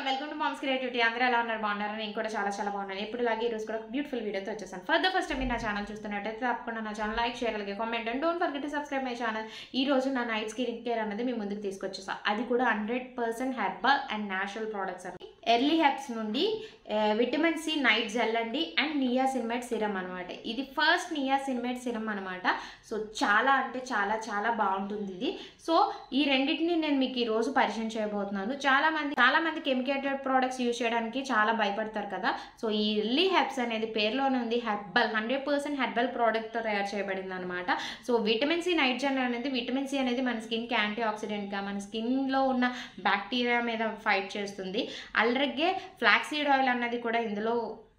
welcome to moms creativity అందరూ ఎలా ఉన్నారు బాగున్నారు నేను కూడా చాలా చాలా బాగున్నాను ఎప్పుడు లాగే ఈ రోజు కూడా బ్యూటిఫుల్ వీడియోతో వచ్చేసాను ఫర్ ద ఫస్ట్ టైం మీరు నా ఛానల్ చూస్తున్నట్టయితే తప్పకుండా నా ఛానల్ లైక్ షేర్ అలాగే comment and don't forget to subscribe my channel ఈ రోజు నా నైట్ స్కిన్ కేర్ అనేది మీ ముందుకు తీసుకొచ్చేసా అది కూడా hundred percent herbal and natural products అండి ఎర్లీ హెబ్స్ నుండి విటమిన్ సి నైట్ జెల్ అండి అండ్ నియాసిన్మేట్ సిరం అనమాట ఇది ఫస్ట్ నియాసిన్మేట్ సిరం అనమాట సో చాలా అంటే చాలా చాలా బాగుంటుంది ఇది సో ఈ రెండింటిని నేను మీకు ఈ రోజు పరిచయం చేయబోతున్నాను చాలా మంది చాలా మంది కెమికేటెడ్ ప్రోడక్ట్స్ యూజ్ చేయడానికి చాలా భయపడతారు కదా సో ఈ ఎర్లీ హెబ్స్ అనేది పేరులోనే ఉంది హెర్బల్ హండ్రెడ్ పర్సెంట్ హెర్బల్ ప్రోడక్ట్తో తయారు చేయబడింది అనమాట so vitamin C night gel అనేది విటమిన్ సి అనేది మన స్కిన్కి యాంటీ ఆక్సిడెంట్గా మన స్కిన్లో ఉన్న బ్యాక్టీరియా మీద ఫైట్ చేస్తుంది అలాగే ఫ్లాక్సీడ్ ఆయిల్ అన్నది కూడా ఇందులో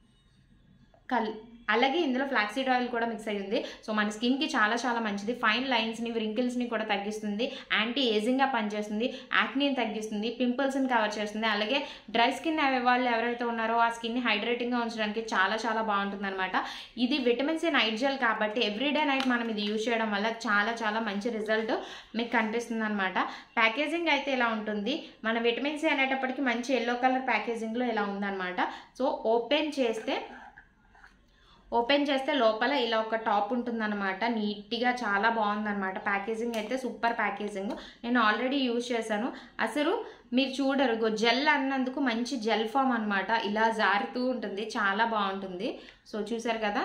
కల్ అలాగే ఇందులో ఫ్లాక్సీడ్ ఆయిల్ కూడా మిక్స్ అయ్యింది సో మన స్కిన్కి చాలా చాలా మంచిది ఫైన్ లైన్స్ని వ్రింకిల్స్ని కూడా తగ్గిస్తుంది యాంటీ ఏజింగ్గా పనిచేస్తుంది యాక్నీని తగ్గిస్తుంది పింపుల్స్ని కవర్ చేస్తుంది అలాగే డ్రై స్కిన్ అనే వాళ్ళు ఎవరైతే ఉన్నారో ఆ స్కిన్ని హైడ్రేటింగ్గా ఉంచడానికి చాలా చాలా బాగుంటుంది అనమాట ఇది విటమిన్ సి నైట్ జెల్ కాబట్టి ఎవ్రీడే నైట్ మనం ఇది యూజ్ చేయడం వల్ల చాలా చాలా మంచి రిజల్ట్ మీకు కనిపిస్తుంది అనమాట ప్యాకేజింగ్ అయితే ఇలా ఉంటుంది మన విటమిన్ సి అనేటప్పటికి మంచి ఎల్లో కలర్ ప్యాకేజింగ్లో ఇలా ఉందన్నమాట సో ఓపెన్ చేస్తే ఓపెన్ చేస్తే లోపల ఇలా ఒక టాప్ ఉంటుందన్నమాట నీట్గా చాలా బాగుందన్నమాట ప్యాకేజింగ్ అయితే సూపర్ ప్యాకేజింగ్ నేను ఆల్రెడీ యూజ్ చేశాను అసలు మీరు చూడరు ఇగో జెల్ అన్నందుకు మంచి జెల్ ఫామ్ అనమాట ఇలా జారుతూ ఉంటుంది చాలా బాగుంటుంది సో చూసారు కదా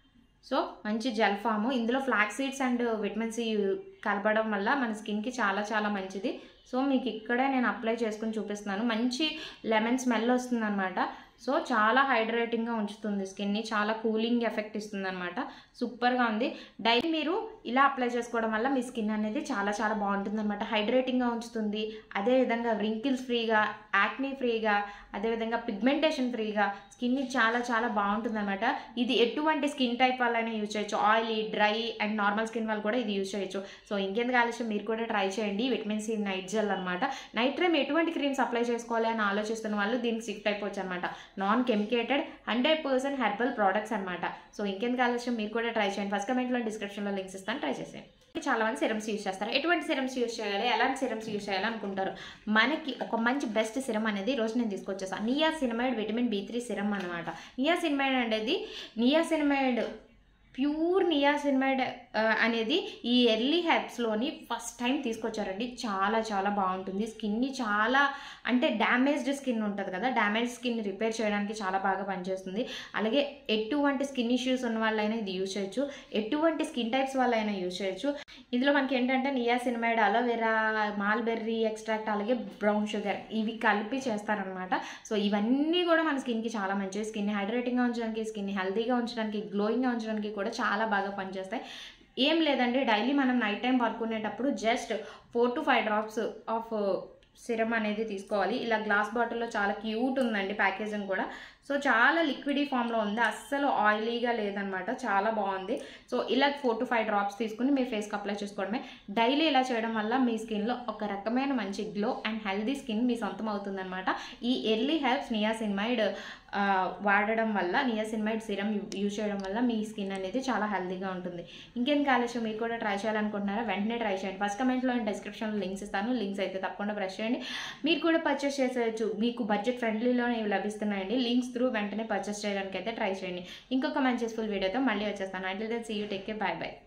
సో మంచి జెల్ ఫామ్ ఇందులో flax seeds and vitamin C కలపడం వల్ల మన స్కిన్కి చాలా చాలా మంచిది సో మీకు ఇక్కడే నేను అప్లై చేసుకుని చూపిస్తున్నాను మంచి లెమన్ స్మెల్ వస్తుందన్నమాట సో చాలా హైడ్రేటింగ్గా ఉంచుతుంది స్కిన్ని చాలా కూలింగ్ ఎఫెక్ట్ ఇస్తుంది అనమాట సూపర్గా ఉంది డైలీ మీరు ఇలా అప్లై చేసుకోవడం వల్ల మీ స్కిన్ అనేది చాలా చాలా బాగుంటుంది అనమాట హైడ్రేటింగ్గా ఉంచుతుంది అదేవిధంగా రింకిల్స్ ఫ్రీగా యాక్నీ ఫ్రీగా అదేవిధంగా పిగ్మెంటేషన్ ఫ్రీగా స్కిన్ చాలా చాలా బాగుంటుంది అనమాట ఇది ఎటువంటి స్కిన్ టైప్ వాళ్ళైనా యూజ్ చేయొచ్చు oily dry and normal skin వాళ్ళు కూడా ఇది యూజ్ చేయొచ్చు సో ఇంకెందుకు ఆలస్యం మీరు కూడా ట్రై చేయండి విటమిన్ సి నైట్ జెల్ అనమాట నైట్ టైం ఎటువంటి క్రీమ్స్ అప్లై చేసుకోవాలి అని ఆలోచిస్తున్న వాళ్ళు దీనికి సిక్ అయిపోవచ్చు అనమాట non chemicated hundred percent herbal products అనమాట సో ఇంకెందుకు ఆలస్యం మీరు కూడా ట్రై చేయండి ఫస్ట్ కమెంట్లో డిస్క్రిప్షన్లో లింక్స్ ఇస్తాను ట్రై చేసేయండి చాలా మంది సిరమ్స్ యూజ్ చేస్తారు ఎటువంటి సిరమ్స్ యూజ్ చేయాలి ఎలాంటి సిరమ్స్ యూజ్ చేయాలి అనుకుంటారు మనకి ఒక మంచి బెస్ట్ సిరం అనేది ఈ రోజు నేను తీసుకొచ్చేసాను niacinamide vitamin B three serum అనమాట నియా సినిమైడ్ అనేది నియా సినిమైడ్ ప్యూర్ నియాసిన్మైడ్ అనేది ఈ ఎర్లీ హెబ్స్లోని ఫస్ట్ టైం తీసుకొచ్చారండి చాలా చాలా బాగుంటుంది స్కిన్ని చాలా అంటే డ్యామేజ్డ్ స్కిన్ ఉంటుంది కదా డ్యామేజ్ స్కిన్ రిపేర్ చేయడానికి చాలా బాగా పనిచేస్తుంది అలాగే ఎటువంటి స్కిన్ ఇష్యూస్ ఉన్న వాళ్ళైనా ఇది యూజ్ చేయొచ్చు ఎటువంటి స్కిన్ టైప్స్ వాళ్ళైనా యూజ్ చేయొచ్చు ఇందులో మనకి ఏంటంటే నియాసిన్మైడ్ అలోవెరా మాల్బెర్రీ ఎక్స్ట్రాక్ట్ అలాగే బ్రౌన్ షుగర్ ఇవి కలిపి చేస్తారనమాట సో ఇవన్నీ కూడా మన స్కిన్కి చాలా మంచిది స్కిన్ హైడ్రేటింగ్గా ఉంచడానికి స్కిన్ హెల్తీగా ఉంచడానికి గ్లోయింగ్గా ఉంచడానికి కూడా చాలా బాగా పనిచేస్తాయి ఏం లేదండి డైలీ మనం నైట్ టైం పడుకునేటప్పుడు just four to five drops of serum అనేది తీసుకోవాలి ఇలా గ్లాస్ బాటిల్లో చాలా క్యూట్ ఉందండి ప్యాకేజింగ్ కూడా సో చాలా లిక్విడీ ఫామ్లో ఉంది అస్సలు ఆయిలీగా లేదనమాట చాలా బాగుంది సో ఇలా ఫోర్ టు ఫైవ్ డ్రాప్స్ తీసుకుని మీ ఫేస్కి అప్లై చేసుకోవడమే డైలీ ఇలా చేయడం వల్ల మీ స్కిన్లో ఒక రకమైన మంచి గ్లో అండ్ హెల్దీ స్కిన్ మీ సొంతం అవుతుందన్నమాట ఈ ఎర్లీ హెల్ప్స్ నియాసిన్మైడ్ వాడడం వల్ల నియాసిన్మైడ్ సిరం యూజ్ చేయడం వల్ల మీ స్కిన్ అనేది చాలా హెల్తీగా ఉంటుంది ఇంకెందుకు ఆలస్యం మీరు కూడా ట్రై చేయాలనుకుంటున్నారా వెంటనే ట్రై చేయండి ఫస్ట్ కమెంట్లో డిస్క్రిప్షన్లో లింక్స్ ఇస్తాను లింక్స్ అయితే తప్పకుండా ప్రెస్ చేయండి మీరు కూడా పర్చేస్ చేసేయచ్చు మీకు బడ్జెట్ ఫ్రెండ్లీలో ఇవి లభిస్తున్నాయండి లింక్స్ త్రూ వెంటనే పర్చేస్ చేయడానికి అయితే ట్రై చేయండి ఇంకొక మంచి ఫుల్ వీడియోతో మళ్ళీ వచ్చేస్తాను అంటే see you take care bye bye